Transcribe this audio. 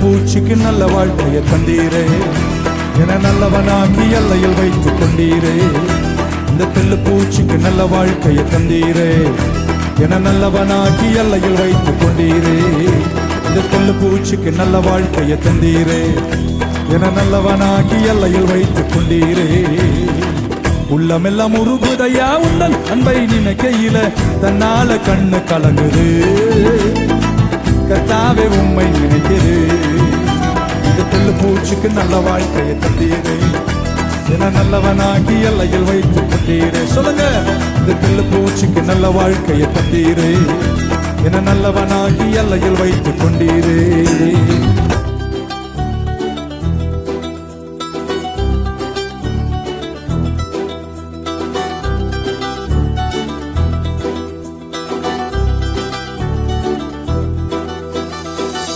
பூச்சிக்கு நல்ல வாழ்க்கையை தந்தீரே என நல்லவனாக்கி எல்லையில் வைத்துக் கொண்டீரே இந்த தெல்லு பூச்சிக்கு நல்ல வாழ்க்கையை தந்தீரே என நல்லவனாக்கி எல்லையில் வைத்துக் கொண்டீரே இந்த தெல்லு பூச்சிக்கு நல்ல வாழ்க்கையை தந்தீரே என நல்லவனாக்கி எல்லையில் வைத்துக் கொண்டீரே உள்ளமெல்லாம் உருகுதையா உந்தன் அன்பை நினைக்கையில தன்னால கண்ணு கலங்குது கத்தாவே உம்மை நினைக்குது இந்த புல்லு பூச்சிக்கு நல்ல வாழ்க்கையை தந்தீரே என நல்லவனாகி எல்லையில் வைத்து கொண்டீரே சொல்லுங்க இந்த புல்லு பூச்சிக்கு நல்ல வாழ்க்கையை தந்தீரே என நல்லவனாகி எல்லையில் வைத்து கொண்டீரே